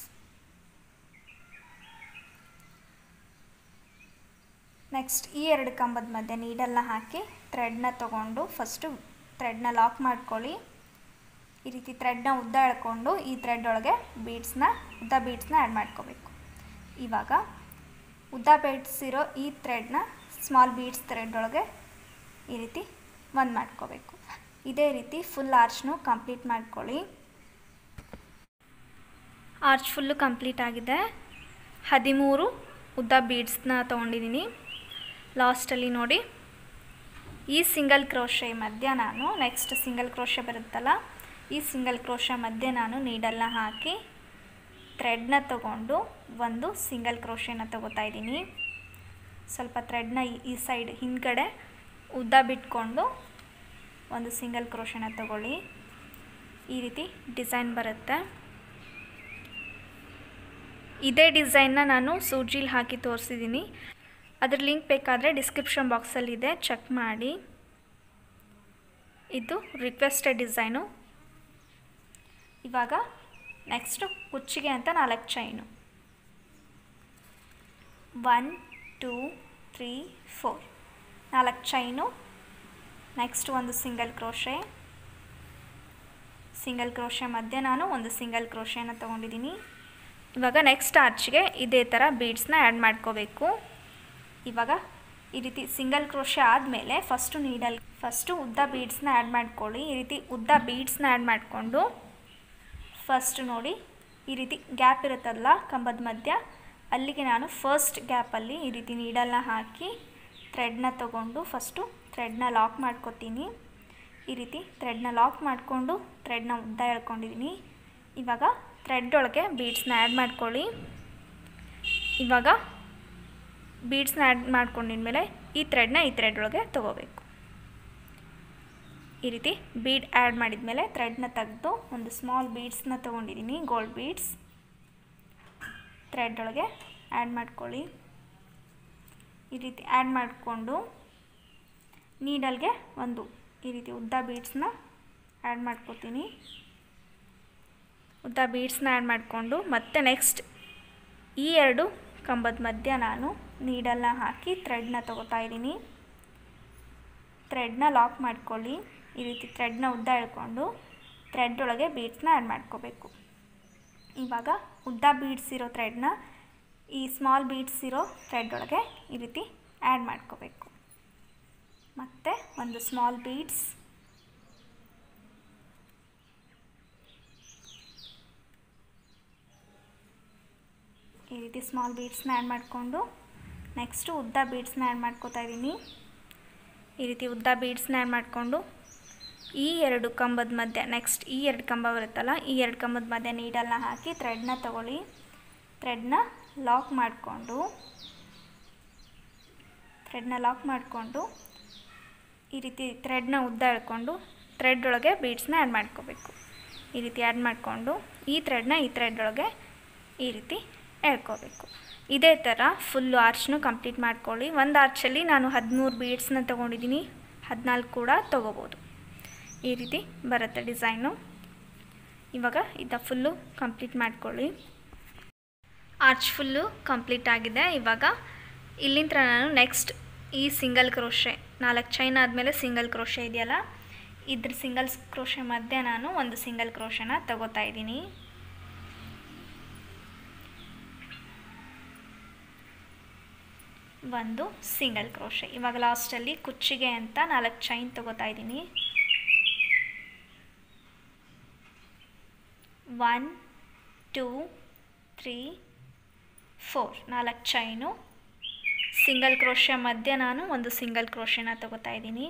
ನೆಕ್ಸ್ಟ್ ಈ ಎರಡು ಕಂಬದ ಮಧ್ಯೆ ನೀಡಲ್ನ ಹಾಕಿ ಥ್ರೆಡ್ನ ತೊಗೊಂಡು ಫಸ್ಟು ಥ್ರೆಡ್ನ ಲಾಕ್ ಮಾಡ್ಕೊಳ್ಳಿ ಈ ರೀತಿ ಥ್ರೆಡ್ನ ಉದ್ದ ಎಳ್ಕೊಂಡು ಈ ಥ್ರೆಡ್ ಒಳಗೆ ಬೀಡ್ಸ್ನ ಉದ್ದ ಬೀಡ್ಸ್ನ ಆ್ಯಡ್ ಮಾಡ್ಕೋಬೇಕು ಇವಾಗ ಉದ್ದ ಬೀಡ್ಸ್ ಇರೋ ಈ ಥ್ರೆಡ್ನ ಸ್ಮಾಲ್ ಬೀಡ್ಸ್ ಥ್ರೆಡ್ ಒಳಗೆ ಈ ರೀತಿ ಒಂದು ಮಾಡ್ಕೋಬೇಕು ಇದೇ ರೀತಿ ಫುಲ್ ಆರ್ಚ್ನು ಕಂಪ್ಲೀಟ್ ಮಾಡ್ಕೊಳ್ಳಿ ಆರ್ಚ್ ಫುಲ್ಲು ಕಂಪ್ಲೀಟ್ ಆಗಿದೆ ಹದಿಮೂರು ಉದ್ದ ಬೀಡ್ಸ್ನ ತೊಗೊಂಡಿದ್ದೀನಿ ಲಾಸ್ಟಲ್ಲಿ ನೋಡಿ ಈ ಸಿಂಗಲ್ ಕ್ರೋಶೆ ಮಧ್ಯ ನಾನು ನೆಕ್ಸ್ಟ್ ಸಿಂಗಲ್ ಕ್ರೋಶೆ ಬರುತ್ತಲ್ಲ ಈ ಸಿಂಗಲ್ ಕ್ರೋಶೆ ಮಧ್ಯೆ ನಾನು ನೀಡಲ್ನ ಹಾಕಿ ಥ್ರೆಡ್ನ ತಗೊಂಡು ಒಂದು ಸಿಂಗಲ್ ಕ್ರೋಶೆನ ತಗೋತಾ ಇದ್ದೀನಿ ಸ್ವಲ್ಪ ಥ್ರೆಡ್ನ ಈ ಸೈಡ್ ಹಿಂದ್ಗಡೆ ಉದ್ದ ಬಿಟ್ಕೊಂಡು ಒಂದು ಸಿಂಗಲ್ ಕ್ರೋಶೆನ ತಗೊಳ್ಳಿ ಈ ರೀತಿ ಡಿಸೈನ್ ಬರುತ್ತೆ ಇದೇ ಡಿಸೈನ್ನ ನಾನು ಸೂಜಿಲಿ ಹಾಕಿ ತೋರಿಸಿದ್ದೀನಿ ಅದ್ರ ಲಿಂಕ್ ಬೇಕಾದರೆ ಡಿಸ್ಕ್ರಿಪ್ಷನ್ ಬಾಕ್ಸಲ್ಲಿದೆ ಚೆಕ್ ಮಾಡಿ ಇದು ರಿಕ್ವೆಸ್ಟೆಡ್ ಡಿಸೈನು ಇವಾಗ ನೆಕ್ಸ್ಟು ಕುಚ್ಚಿಗೆ ಅಂತ ನಾಲ್ಕು chain one two three four ನಾಲ್ಕು ಚೈನು ನೆಕ್ಸ್ಟ್ ಒಂದು ಸಿಂಗಲ್ ಕ್ರೋಶೆ ಸಿಂಗಲ್ ಕ್ರೋಶೆ ಮಧ್ಯೆ ನಾನು ಒಂದು ಸಿಂಗಲ್ ಕ್ರೋಶೆನ ತೊಗೊಂಡಿದ್ದೀನಿ ಇವಾಗ ನೆಕ್ಸ್ಟ್ ಆರ್ಚ್ಗೆ ಇದೇ ಥರ ಬೀಡ್ಸ್ನ ಆ್ಯಡ್ ಮಾಡ್ಕೋಬೇಕು ಇವಾಗ ಈ ರೀತಿ ಸಿಂಗಲ್ ಕ್ರೋಶೆ ಆದಮೇಲೆ ಫಸ್ಟು ನೀಡಲ್ ಫಸ್ಟು ಉದ್ದ ಬೀಡ್ಸ್ನ ಆ್ಯಡ್ ಮಾಡ್ಕೊಳ್ಳಿ ಈ ರೀತಿ ಉದ್ದ ಬೀಡ್ಸ್ನ ಆ್ಯಡ್ ಮಾಡಿಕೊಂಡು ಫಸ್ಟ್ ನೋಡಿ ಈ ರೀತಿ ಗ್ಯಾಪ್ ಇರುತ್ತಲ್ಲ ಕಂಬದ ಮಧ್ಯ ಅಲ್ಲಿಗೆ ನಾನು ಫಸ್ಟ್ ಗ್ಯಾಪಲ್ಲಿ ಈ ರೀತಿ ನೀಡಲ್ನ ಹಾಕಿ ಥ್ರೆಡ್ನ ತೊಗೊಂಡು ಫಸ್ಟು ಥ್ರೆಡ್ನ ಲಾಕ್ ಮಾಡ್ಕೊತೀನಿ ಈ ರೀತಿ ಥ್ರೆಡ್ನ ಲಾಕ್ ಮಾಡಿಕೊಂಡು ಥ್ರೆಡ್ನ ಉದ್ದ ಎಳ್ಕೊಂಡಿದ್ದೀನಿ ಇವಾಗ ಥ್ರೆಡ್ ಒಳಗೆ ಬೀಡ್ಸ್ನ ಆ್ಯಡ್ ಮಾಡ್ಕೊಳ್ಳಿ ಇವಾಗ ಬೀಡ್ಸ್ನ ಆ್ಯಡ್ ಮಾಡ್ಕೊಂಡಿದ್ಮೇಲೆ ಈ ಥ್ರೆಡ್ನ ಈ ಥ್ರೆಡ್ ಒಳಗೆ ತೊಗೋಬೇಕು ಈ ರೀತಿ ಬೀಡ್ ಆ್ಯಡ್ ಮಾಡಿದ್ಮೇಲೆ ಥ್ರೆಡ್ನ ತೆಗೆದು ಒಂದು ಸ್ಮಾಲ್ ಬೀಡ್ಸ್ನ ತೊಗೊಂಡಿದ್ದೀನಿ ಗೋಲ್ಡ್ ಬೀಡ್ಸ್ ಥ್ರೆಡ್ ಒಳಗೆ ಆ್ಯಡ್ ಮಾಡ್ಕೊಳ್ಳಿ ಈ ರೀತಿ ಆ್ಯಡ್ ಮಾಡಿಕೊಂಡು ನೀಡಲ್ಗೆ ಒಂದು ಈ ರೀತಿ ಉದ್ದ ಬೀಡ್ಸ್ನ ಆ್ಯಡ್ ಮಾಡ್ಕೋತೀನಿ ಉದ್ದ ಬೀಡ್ಸ್ನ ಆ್ಯಡ್ ಮಾಡಿಕೊಂಡು ಮತ್ತೆ ನೆಕ್ಸ್ಟ್ ಈ ಎರಡು ಕಂಬದ ಮಧ್ಯ ನಾನು ನೀಡಲ್ನ ಹಾಕಿ ಥ್ರೆಡ್ನ ತೊಗೋತಾ ಇದ್ದೀನಿ ಥ್ರೆಡ್ನ ಲಾಕ್ ಮಾಡ್ಕೊಳ್ಳಿ ಈ ರೀತಿ ಥ್ರೆಡ್ನ ಉದ್ದ ಎಳ್ಕೊಂಡು ಥ್ರೆಡ್ ಒಳಗೆ ಬೀಡ್ಸ್ನ ಆ್ಯಡ್ ಮಾಡ್ಕೋಬೇಕು ಇವಾಗ ಉದ್ದ ಬೀಡ್ಸ್ ಇರೋ ಥ್ರೆಡ್ನ ಈ ಸ್ಮಾಲ್ ಬೀಡ್ಸ್ ಇರೋ ಥ್ರೆಡ್ ಒಳಗೆ ಈ ರೀತಿ ಆ್ಯಡ್ ಮಾಡ್ಕೋಬೇಕು ಮತ್ತು ಒಂದು ಸ್ಮಾಲ್ ಬೀಡ್ಸ್ ಈ ರೀತಿ ಸ್ಮಾಲ್ ಬೀಡ್ಸ್ನ ಆ್ಯಡ್ ಮಾಡಿಕೊಂಡು ನೆಕ್ಸ್ಟು ಉದ್ದ ಬೀಡ್ಸ್ನ ಆ್ಯಡ್ ಮಾಡ್ಕೋತಾ ಇದ್ದೀನಿ ಈ ರೀತಿ ಉದ್ದ ಬೀಡ್ಸ್ನ ಆ್ಯಡ್ ಮಾಡಿಕೊಂಡು ಈ ಎರಡು ಕಂಬದ ಮಧ್ಯೆ ನೆಕ್ಸ್ಟ್ ಈ ಎರಡು ಕಂಬ ಬರುತ್ತಲ್ಲ ಈ ಎರಡು ಕಂಬದ ಮಧ್ಯೆ ನೀಡಲ್ನ ಹಾಕಿ ಥ್ರೆಡ್ನ ತಗೊಳ್ಳಿ ಥ್ರೆಡ್ನ ಲಾಕ್ ಮಾಡಿಕೊಂಡು ಥ್ರೆಡ್ನ ಲಾಕ್ ಮಾಡಿಕೊಂಡು ಈ ರೀತಿ ಥ್ರೆಡ್ನ ಉದ್ದ ಎಳ್ಕೊಂಡು ಥ್ರೆಡ್ ಒಳಗೆ ಬೀಡ್ಸ್ನ ಆ್ಯಡ್ ಮಾಡ್ಕೋಬೇಕು ಈ ರೀತಿ ಆ್ಯಡ್ ಮಾಡಿಕೊಂಡು ಈ ಥ್ರೆಡ್ನ ಈ ಥ್ರೆಡ್ ಒಳಗೆ ಈ ರೀತಿ ಎಳ್ಕೋಬೇಕು ಇದೇ ಥರ ಫುಲ್ಲು ಆರ್ಚ್ನು ಕಂಪ್ಲೀಟ್ ಮಾಡ್ಕೊಳ್ಳಿ ಒಂದು ಆರ್ಚಲ್ಲಿ ನಾನು ಹದಿಮೂರು ಬೀಡ್ಸ್ನ ತೊಗೊಂಡಿದ್ದೀನಿ ಹದಿನಾಲ್ಕು ಕೂಡ ತೊಗೋಬೋದು ಈ ರೀತಿ ಬರುತ್ತೆ ಡಿಸೈನು ಇವಾಗ ಇದ ಫುಲ್ಲು ಕಂಪ್ಲೀಟ್ ಮಾಡ್ಕೊಳ್ಳಿ ಆರ್ಚ್ ಫುಲ್ಲು ಕಂಪ್ಲೀಟ್ ಆಗಿದೆ ಇವಾಗ ಇಲ್ಲಿಂದ ನಾನು ನೆಕ್ಸ್ಟ್ ಈ ಸಿಂಗಲ್ ಕ್ರೋಶೆ ನಾಲ್ಕು ಚೈನ್ ಆದಮೇಲೆ ಸಿಂಗಲ್ ಕ್ರೋಶೆ ಇದೆಯಲ್ಲ ಇದ್ರ ಸಿಂಗಲ್ ಕ್ರೋಶೆ ಮಧ್ಯೆ ನಾನು ಒಂದು ಸಿಂಗಲ್ ಕ್ರೋಶೆನ ತಗೋತಾ ಇದ್ದೀನಿ ಒಂದು ಸಿಂಗಲ್ ಕ್ರೋಶೆ ಇವಾಗ ಲಾಸ್ಟಲ್ಲಿ ಕುಚ್ಚಿಗೆ ಅಂತ ನಾಲ್ಕು ಚೈನ್ ತಗೋತಾ ಇದ್ದೀನಿ ಒನ್ ಟೂ ತ್ರೀ ಫೋರ್ ನಾಲ್ಕು ಚೈನು ಸಿಂಗಲ್ ಕ್ರೋಶ ಮಧ್ಯೆ ನಾನು ಒಂದು ಸಿಂಗಲ್ ಕ್ರೋಶನ ತಗೋತಾ ಇದ್ದೀನಿ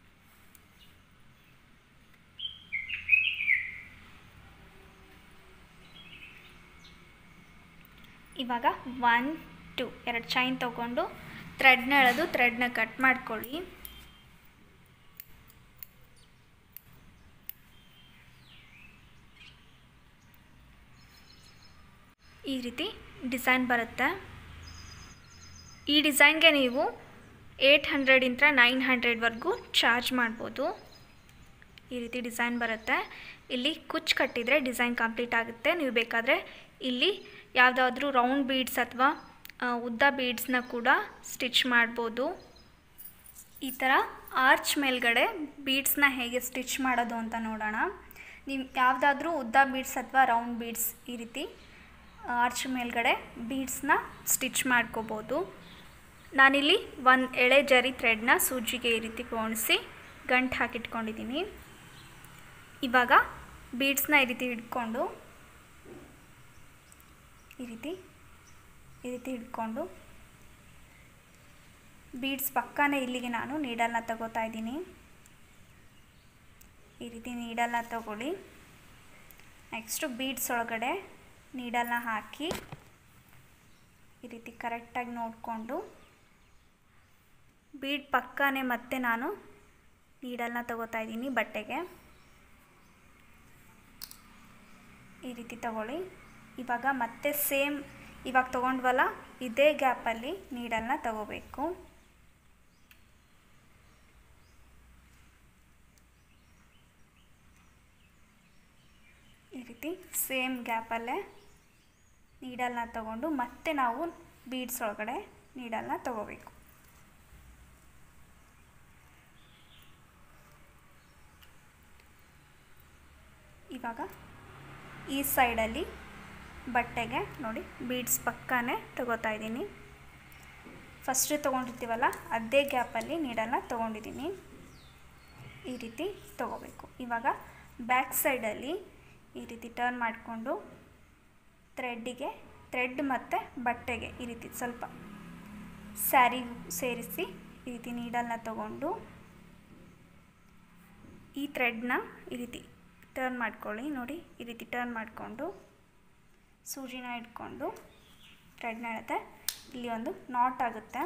ಇವಾಗ ಒನ್ ಟು ಎರಡು ಚೈನ್ ತೊಗೊಂಡು ಥ್ರೆಡ್ನ ಎಳೆದು ಥ್ರೆಡ್ನ ಕಟ್ ಮಾಡ್ಕೊಳ್ಳಿ ಈ ರೀತಿ ಡಿಸೈನ್ ಬರುತ್ತೆ ಈ ಡಿಸೈನ್ಗೆ ನೀವು ಏಯ್ಟ್ ಹಂಡ್ರೆಡಿಂದ ನೈನ್ ಹಂಡ್ರೆಡ್ವರೆಗೂ ಚಾರ್ಜ್ ಮಾಡ್ಬೋದು ಈ ರೀತಿ ಡಿಸೈನ್ ಬರುತ್ತೆ ಇಲ್ಲಿ ಕುಚ್ಚು ಕಟ್ಟಿದರೆ ಡಿಸೈನ್ ಕಂಪ್ಲೀಟ್ ಆಗುತ್ತೆ ನೀವು ಬೇಕಾದರೆ ಇಲ್ಲಿ ಯಾವುದಾದ್ರೂ ರೌಂಡ್ ಬೀಡ್ಸ್ ಅಥವಾ ಉದ್ದ ಬೀಡ್ಸ್ನ ಕೂಡ ಸ್ಟಿಚ್ ಮಾಡ್ಬೋದು ಈ ಥರ ಆರ್ಚ್ ಮೇಲ್ಗಡೆ ಬೀಡ್ಸ್ನ ಹೇಗೆ ಸ್ಟಿಚ್ ಮಾಡೋದು ಅಂತ ನೋಡೋಣ ನೀವು ಯಾವುದಾದ್ರೂ ಉದ್ದ ಬೀಡ್ಸ್ ಅಥವಾ ರೌಂಡ್ ಬೀಡ್ಸ್ ಈ ರೀತಿ ಆರ್ಚ್ ಮೇಲ್ಗಡೆ ಬೀಡ್ಸ್ನ ಸ್ಟಿಚ್ ಮಾಡ್ಕೋಬೋದು ನಾನಿಲ್ಲಿ ಒಂದು ಎಳೆ ಜರಿ ಥ್ರೆಡ್ನ ಸೂಜಿಗೆ ಈ ರೀತಿ ಪೋಣಿಸಿ ಗಂಟು ಹಾಕಿಟ್ಕೊಂಡಿದ್ದೀನಿ ಇವಾಗ ಬೀಡ್ಸ್ನ ಈ ರೀತಿ ಹಿಡ್ಕೊಂಡು ಈ ರೀತಿ ಈ ರೀತಿ ಹಿಡ್ಕೊಂಡು ಬೀಡ್ಸ್ ಪಕ್ಕನೇ ಇಲ್ಲಿಗೆ ನಾನು ನೀಡಲ್ನ ತಗೋತಾ ಇದ್ದೀನಿ ಈ ರೀತಿ ನೀಡಲ್ನ ತಗೊಳ್ಳಿ ನೆಕ್ಸ್ಟು ಬೀಡ್ಸ್ ಒಳಗಡೆ ನೀಡಲ್ನ ಹಾಕಿ ಈ ರೀತಿ ಕರೆಕ್ಟಾಗಿ ನೋಡಿಕೊಂಡು ಬೀಡ್ ಪಕ್ಕನೇ ಮತ್ತೆ ನಾನು ನೀಡಲ್ನ ತಗೋತಾ ಇದ್ದೀನಿ ಬಟ್ಟೆಗೆ ಈ ರೀತಿ ತಗೊಳ್ಳಿ ಇವಾಗ ಮತ್ತೆ ಸೇಮ್ ಇವಾಗ ತೊಗೊಂಡ್ವಲ್ಲ ಇದೇ ಗ್ಯಾಪಲ್ಲಿ ನೀಡಲ್ನ ತಗೋಬೇಕು ಈ ರೀತಿ ಸೇಮ್ ಗ್ಯಾಪಲ್ಲೇ ನೀಡಲ್ನ ತಗೊಂಡು ಮತ್ತೆ ನಾವು ಬೀಡ್ಸ್ ಒಳಗಡೆ ನೀಡಲ್ನ ತಗೋಬೇಕು ಇವಾಗ ಈ ಸೈಡಲ್ಲಿ ಬಟ್ಟೆಗೆ ನೋಡಿ ಬೀಡ್ಸ್ ಪಕ್ಕನೇ ತಗೋತಾ ಇದ್ದೀನಿ ಫಸ್ಟ್ ತೊಗೊಂಡಿರ್ತೀವಲ್ಲ ಅದೇ ಗ್ಯಾಪಲ್ಲಿ ನೀಡಲ್ನ ತೊಗೊಂಡಿದ್ದೀನಿ ಈ ರೀತಿ ತೊಗೋಬೇಕು ಇವಾಗ ಬ್ಯಾಕ್ ಸೈಡಲ್ಲಿ ಈ ರೀತಿ ಟರ್ನ್ ಮಾಡಿಕೊಂಡು ಥ್ರೆಡ್ಡಿಗೆ ಥ್ರೆಡ್ ಮತ್ತು ಬಟ್ಟೆಗೆ ಈ ರೀತಿ ಸ್ವಲ್ಪ ಸ್ಯಾರಿಗೂ ಸೇರಿಸಿ ಈ ರೀತಿ ನೀಡಲ್ನ ತಗೊಂಡು ಈ ಥ್ರೆಡ್ನ ಈ ರೀತಿ ಟರ್ನ್ ಮಾಡ್ಕೊಳ್ಳಿ ನೋಡಿ ಈ ರೀತಿ ಟರ್ನ್ ಮಾಡಿಕೊಂಡು ಸೂಜಿನ ಇಟ್ಕೊಂಡು ಥ್ರೆಡ್ನ ಎಳೆತೆ ಇಲ್ಲಿ ಒಂದು ನಾಟ್ ಆಗುತ್ತೆ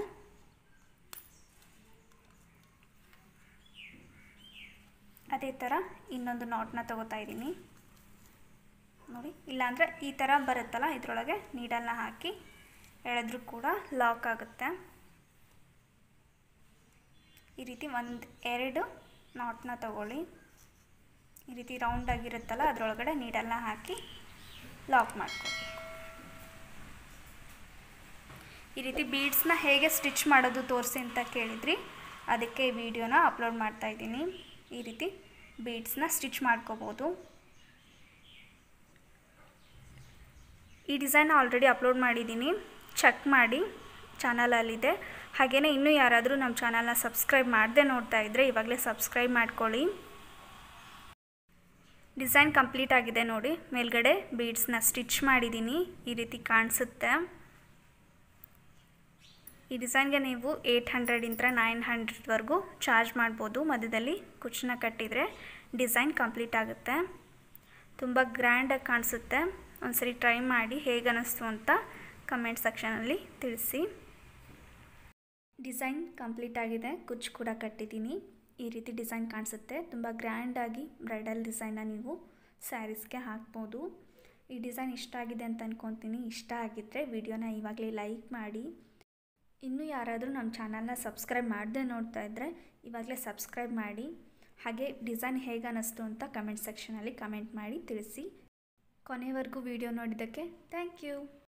ಅದೇ ಥರ ಇನ್ನೊಂದು ನಾಟ್ನ ತಗೋತಾ ಇದ್ದೀನಿ ನೋಡಿ ಇಲ್ಲಾಂದರೆ ಈ ಥರ ಬರುತ್ತಲ್ಲ ಇದರೊಳಗೆ ನೀಡಲ್ನ ಹಾಕಿ ಎಳೆದ್ರೂ ಕೂಡ ಲಾಕ್ ಆಗುತ್ತೆ ಈ ರೀತಿ ಒಂದು ಎರಡು ನಾಟ್ನ ತಗೊಳ್ಳಿ ಈ ರೀತಿ ರೌಂಡ್ ಆಗಿರುತ್ತಲ್ಲ ಅದರೊಳಗಡೆ ನೀಡಲ್ನ ಹಾಕಿ ಲಾಕ್ ಮಾಡ್ಕೊಳ್ಳಿ ಈ ರೀತಿ ಬೀಡ್ಸ್ನ ಹೇಗೆ ಸ್ಟಿಚ್ ಮಾಡೋದು ತೋರಿಸಿ ಅಂತ ಕೇಳಿದ್ರಿ ಅದಕ್ಕೆ ಈ ವಿಡಿಯೋನ ಅಪ್ಲೋಡ್ ಮಾಡ್ತಾ ಇದ್ದೀನಿ ಈ ರೀತಿ ಬೀಡ್ಸ್ನ ಸ್ಟಿಚ್ ಮಾಡ್ಕೋಬೋದು ಈ ಡಿಸೈನ್ ಆಲ್ರೆಡಿ ಅಪ್ಲೋಡ್ ಮಾಡಿದ್ದೀನಿ ಚೆಕ್ ಮಾಡಿ ಚಾನಲಲ್ಲಿದೆ ಹಾಗೆಯೇ ಇನ್ನೂ ಯಾರಾದರೂ ನಮ್ಮ ಚಾನಲ್ನ ಸಬ್ಸ್ಕ್ರೈಬ್ ಮಾಡದೆ ನೋಡ್ತಾ ಇದ್ದರೆ ಇವಾಗಲೇ ಸಬ್ಸ್ಕ್ರೈಬ್ ಮಾಡ್ಕೊಳ್ಳಿ ಡಿಸೈನ್ ಕಂಪ್ಲೀಟ್ ಆಗಿದೆ ನೋಡಿ ಮೇಲ್ಗಡೆ ಬೀಡ್ಸ್ನ ಸ್ಟಿಚ್ ಮಾಡಿದ್ದೀನಿ ಈ ರೀತಿ ಕಾಣಿಸುತ್ತೆ ಈ ಡಿಸೈನ್ಗೆ ನೀವು ಏಯ್ಟ್ ಹಂಡ್ರೆಡಿಂದ ನೈನ್ ಹಂಡ್ರೆಡ್ವರೆಗೂ ಚಾರ್ಜ್ ಮಾಡ್ಬೋದು ಮಧ್ಯದಲ್ಲಿ ಕುಚ್ಚನ್ನ ಕಟ್ಟಿದರೆ ಡಿಸೈನ್ ಕಂಪ್ಲೀಟ್ ಆಗುತ್ತೆ ತುಂಬ ಗ್ರ್ಯಾಂಡಾಗಿ ಕಾಣಿಸುತ್ತೆ ಒಂದ್ಸರಿ ಟ್ರೈ ಮಾಡಿ ಹೇಗೆ ಅನ್ನಿಸ್ತು ಅಂತ ಕಮೆಂಟ್ ಸೆಕ್ಷನಲ್ಲಿ ತಿಳಿಸಿ ಡಿಸೈನ್ ಕಂಪ್ಲೀಟ್ ಆಗಿದೆ ಕುಚ್ಚು ಕೂಡ ಕಟ್ಟಿದ್ದೀನಿ ಈ ರೀತಿ ಡಿಸೈನ್ ಕಾಣಿಸುತ್ತೆ ತುಂಬ ಗ್ರ್ಯಾಂಡಾಗಿ ಬ್ರೈಡಲ್ ಡಿಸೈನ್ನ ನೀವು ಸ್ಯಾರೀಸ್ಗೆ ಹಾಕ್ಬೋದು ಈ ಡಿಸೈನ್ ಇಷ್ಟ ಆಗಿದೆ ಅಂತ ಅಂದ್ಕೊತೀನಿ ಇಷ್ಟ ಆಗಿದ್ದರೆ ವಿಡಿಯೋನ ಇವಾಗಲೇ ಲೈಕ್ ಮಾಡಿ ಇನ್ನೂ ಯಾರಾದರೂ ನಮ್ಮ ಚಾನಲ್ನ ಸಬ್ಸ್ಕ್ರೈಬ್ ಮಾಡದೆ ನೋಡ್ತಾ ಇದ್ದರೆ ಇವಾಗಲೇ ಸಬ್ಸ್ಕ್ರೈಬ್ ಮಾಡಿ ಹಾಗೆ ಡಿಸೈನ್ ಹೇಗೆ ಅನ್ನಿಸ್ತು ಅಂತ ಕಮೆಂಟ್ ಸೆಕ್ಷನಲ್ಲಿ ಕಮೆಂಟ್ ಮಾಡಿ ತಿಳಿಸಿ ಕೊನೆವರೆಗೂ ವಿಡಿಯೋ ನೋಡಿದ್ದಕ್ಕೆ ಥ್ಯಾಂಕ್ ಯು